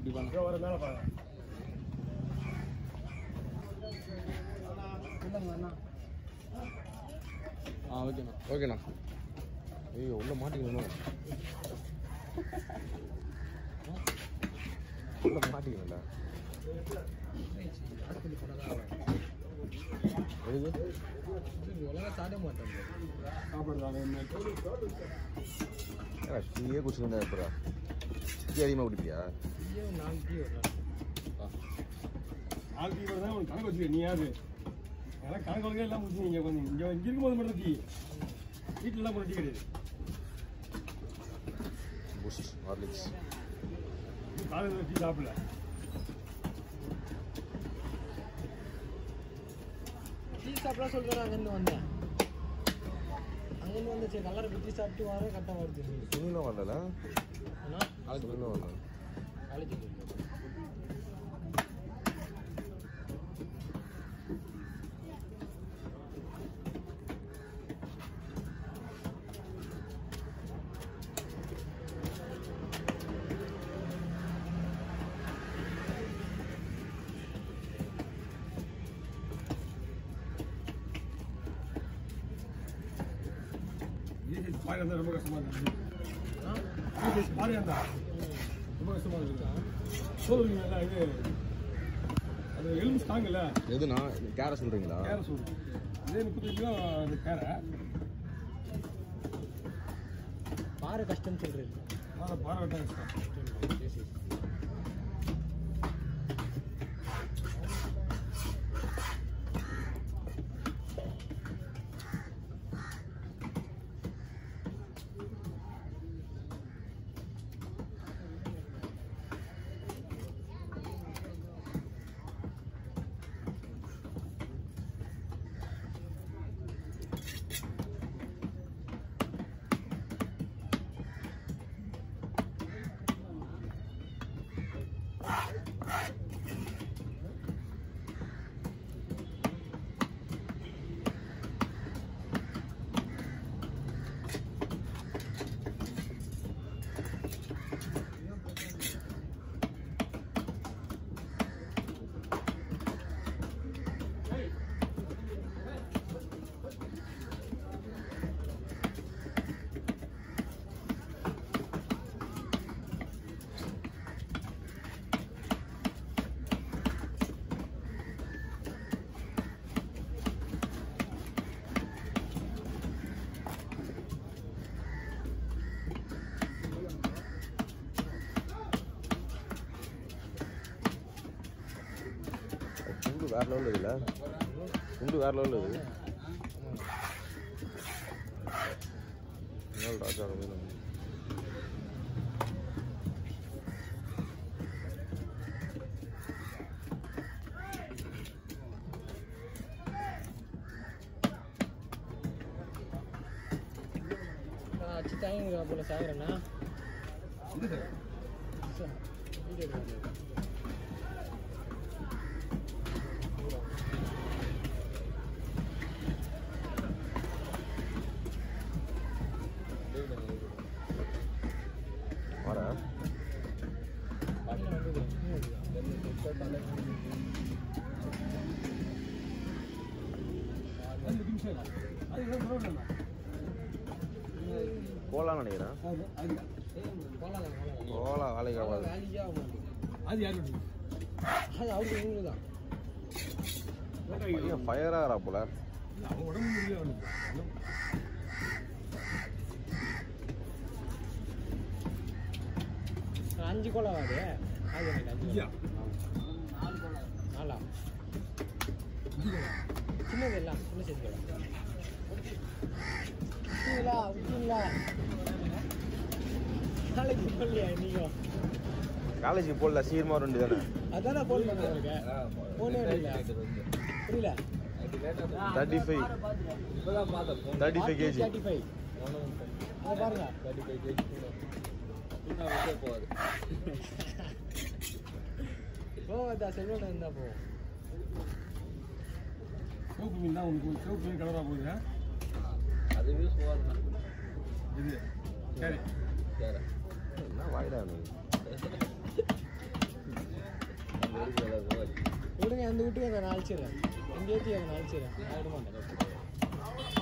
இப்படி பண்ண இதோ வர மேலே பாருங்க ஆ ஓகேண்ணா ஓகேண்ணா ஐயோ உள்ள மாட்டிக்கணும் உள்ள மாட்டிக்கணும்ல எதுக்கு சாப்பிடுறாங்க ஏடா, டீயே குடிச்சுருந்தா எப்படா டீ அதிகமாக குடிப்பியா நாலு டீ தான் உனக்கு கணக்கு வச்சுக்க நீ யாரு அதெல்லாம் கணக்கு வழக்கே எல்லாம் முடிச்சு நீங்கள் கொஞ்சம் இங்கே இங்கே இருக்கும்போது மட்டும் டீ வீட்டில் எல்லாம் போன டீ கிடையாது பூஸ்ட் ஹார்லிக்ஸ் காலையில் டீ சாப்பிடல டீ சாப்பிடலாம் சொல்லிட்டு அங்கேருந்து வந்தேன் அங்கேருந்து வந்து சரி கலரை டீ சாப்பிட்டு வர கரெக்டாக வருது சுனிலும் வரல ஆனால் சுனிலும் வரல காலேஜ் ஜிஹெச் பாரி இருந்தால் ரொம்ப கஷ்டமாக இருக்குது ஜிஹெச் பாரி இருந்தா ரொம்ப கஷ்டமாக இருக்குது சொல்லுவீங்களா இது அது எலும்பு ஸ்ட்ராங் இல்லை எதுண்ணா கேரை சொல்கிறீங்களா கேரை சொல்லு இதே முப்பத்தஞ்சு ரூபா அந்த கேரை பாரு கஷ்டம் சொல்கிறேன் அதை பாறை வெட்டாங்க துண்டு வேற லெவலில் இருக்குல்ல துண்டு வேற லெவலில் இருக்கு இன்னொரு ராஜா மீன் நான் அச்சு தாங்க போல சாகுறேண்ணா வீடியோ வரேன் ரெண்டு நிமிஷம் அது என்ன ப்ராப்ளம் போகலான்னு நினைக்கிறேன் அது அது போகலாம் போகலாம் போகலாம் வேலைக்கு ஆகாது வேலைக்கே ஆக மாட்டேங்குது அது யார் வீட்டு அது அவருக்கு எங்களுக்கு தான் பையன் ஃபயராகிறா போல அவன் உடம்பு முடியல அவனுக்கு அஞ்சு கோலம் அது அது எனக்கு அஞ்சு ஐயா நாலா சின்னது எல்லாம் சின்ன சைஸ் கோலம் விட்டீங்களா விட்டீங்களா நாளைக்கு சொல்லலையா நீங்க காலேஜுக்கு போடல சீக்கிரமாக ரெண்டு தானே அதானே ஃபோன் பண்ண உங்களுக்கு ஃபோனே இல்லை புரியல thirty five thirty five KG thirty five அதை பாருங்க போவாதா செல்வன் இருந்தா போ சிவப்பு மீன் தான் உனக்கு சிவப்பு மீன் கலராக போகுது இது சரி என்ன வாயிடா நீ அந்த வீட்டுக்கு அதை நான் அழிச்சிடுறேன் எங்க ஏற்றி அதை நான் அழிச்சிடுறேன் நான் விட மாட்டேன்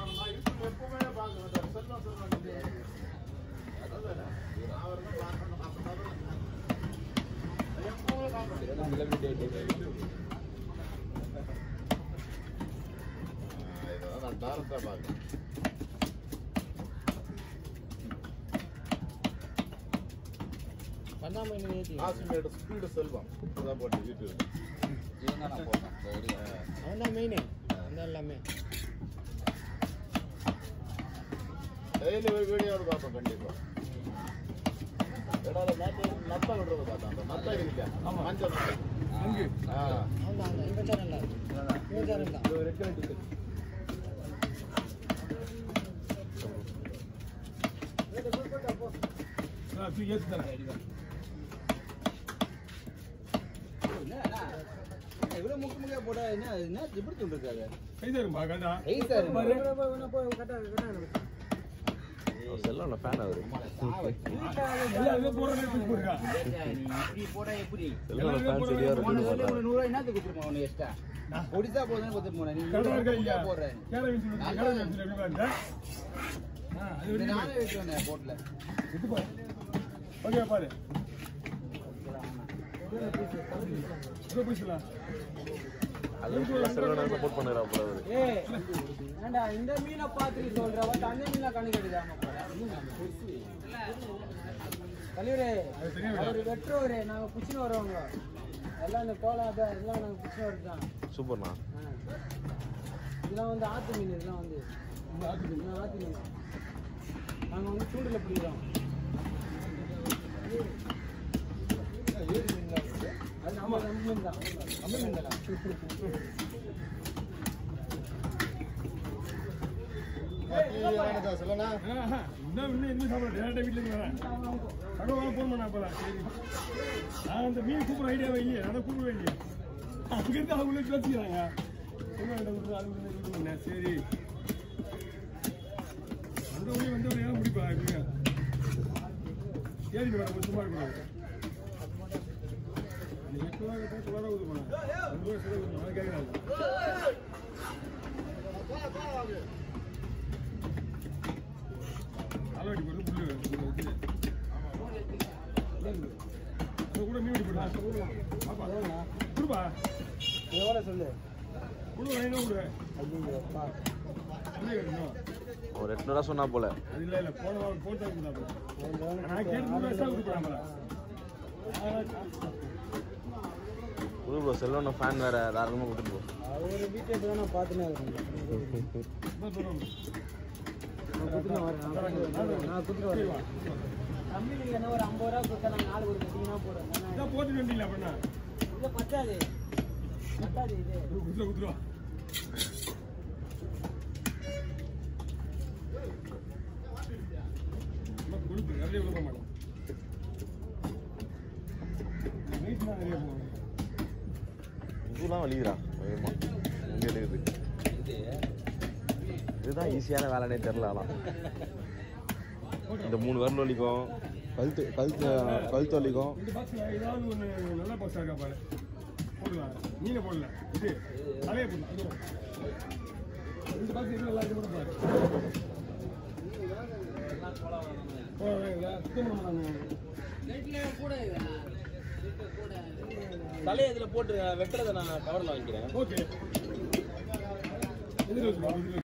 நான் தாரத்தை பார்க்க பண்ணாம என்ன ஏற்றி காசிமேடு ஸ்பீடு செல்வம் அதான் போட்டு வீட்டு அவன் தான் மெயின் அந்த எல்லாமே டெய்லி ஒரு வீடியோவில் பார்ப்போம் கண்டிப்பா இடையில நேத்து நத்த விடுறது பார்த்தேன் அந்த நத்த இருக்கா மஞ்சள் நத்தை. அங்கு ஆ அவன் தான் அந்த இந்த சேனல் இந்த சேனல் தான் நான் தூக்கி ஏற்றி தரேன் இவ்வளவு முக்கு முக்கிய போட்டா என்ன என்ன எப்படி சொல்லிருக்காரு கை தரும்பா கண்டா ஏய் சார் பாரு செல்லோட ஃபேன் அவரு எல்லாம் இதை போடுற நேரத்துக்கு போடுறா இப்படி போட்டா எப்படி செல்லோட ஃபேன் சரியா போன இருக்கு வேலை ஒரு நூறு ரூபாய் என்னத்துக்கு கொடுத்துருமா உனக்கு எக்ஸ்ட்ரா ஒடிசா போதுன்னு கொடுத்துட்டு போனேன் நீ கடை இருக்கா நூறு இல்லையா ரூபாய் போடுறேன் கேர வீசி விட்டு கேர வீசி எப்படி பாருங்க ஆ அது இந்த வரைக்கும் நானே வச்சு வந்தேன் போட்ல விட்டு பாரு ஓகே பாரு இதோ பிடிச்சலாம் அது செல்லோட சப்போர்ட் பண்ணுறா போல அவரு ஏய் ஏண்டா இந்த மீனை பார்த்துட்டு சொல்ற பட் அந்த மீனை கணக்கு எடுக்காம தலைவரே அது தெரியும் அவர் வெட்டுறவரு நாங்க பிடிச்சின்னு வருவாங்க எல்லாம் இந்த கோலா அதை எல்லாம் நாங்க பிடிச்சின்னு வருது தான் சூப்பர்ண்ணா இதெல்லாம் வந்து ஆத்து மீன் இதெல்லாம் வந்து இந்த ஆட்டுக்கு இதெல்லாம் ஆத்து மீன் நாங்க வந்து தூண்டில பிடிக்கிறோம் அது நம்ம நம்ம மீன் தான் நம்ம மீன் தான் சொல்லணா ஆஹா, இன்னும் இன்னும் இன்னும் சாப்பிட டேரக்டா வீட்டுல இருந்து வரேன் தகவல் போன் பண்ண அப்பதான் சரி நான் அந்த மீன் கூப்பிட ஐடியாவே இல்லையே நான் கூப்பிட இல்லையே அங்கிருந்து அவங்களே பேசிக்கிறாங்க என்ன இடம் கொடுத்து அது கொடுத்து, இது கொடுத்து, சரி வந்தவனே வந்தவனே ஏன் முடிப்பா இப்படிங்க ஏறிட்டு வர சும்மா இருக்கக்கூடாது நீ எட்டு ரூபா கேட்டா தொள்ளாயிரம் ஊது போனேன் ரெண்டு ரூபா செலவு பண்ணு, அவன் கேட்கறாங்க அளவடி போட்டு புல்லு புல்லு வச்சு அது கூட மீன் வெட்டி போடுறா பாப்பா கொடுப்பா எவ்வளோ சொல்லு கொடு என்ன கொடு ஐயோ அப்பா அப்படியே கட்டணும் ஒரு எட்நூறுவா சொன்னா போல அது இல்லை இல்லை போன வாரம் போட்டு தான் கொடுத்தா நான் கேட்டு மூணு வருஷம் கொடுக்குறாங்களா குரு ப்ரோ செல்லோட ஃபேன் வேற தாராளமாக கொடுத்துட்டு போ அவர் வீட்டை தான் நான் பார்த்துனே இருக்கேன் நான் கொடுத்துட்டு வரேன் நான் கொடுத்துட்டு வரேன் தம்பி நீங்கள் என்ன ஒரு ஐம்பது ரூபா கொடுத்தா நான் நாலு ஒரு கட்டிங்கன்னா போடுறேன் இதான் போட்டு வந்தீங்களா அப்படின்னா இது பத்தாது பத்தாது இது குத்துருவா குத்துருவா கொடுப்பு நிறைய கொடுக்க மாட்டோம் நைட் தான் நிறைய போகணும் இதெல்லாம் வலிக்குறா வேகமா இங்கே இருக்குது இதுதான் ஈஸியான வேலைனே தெரில ஆனால் இந்த மூணு வரல் வலிக்கும் கழுத்து கழுத்து கழுத்து வலிக்கும் இந்த பாக்ஸ்ல ஏதாவது ஒன்று நல்ல பாக்ஸ் இருக்கா பாரு போடலாம் நீங்க போடல இது தலையை போடலாம் இது. இந்த பாக்ஸ் இது நல்லா இருக்கு கூட பாரு போடுறாங்களா? சுத்தம் பண்ண மாட்டாங்க. தலையை இதுல போட்டு வெட்டுறதை நான் கவர்ல வாங்கிக்கிறேன் ஓகே எதிர் வச்சுக்கோ, எதிர் வச்சுக்கோ.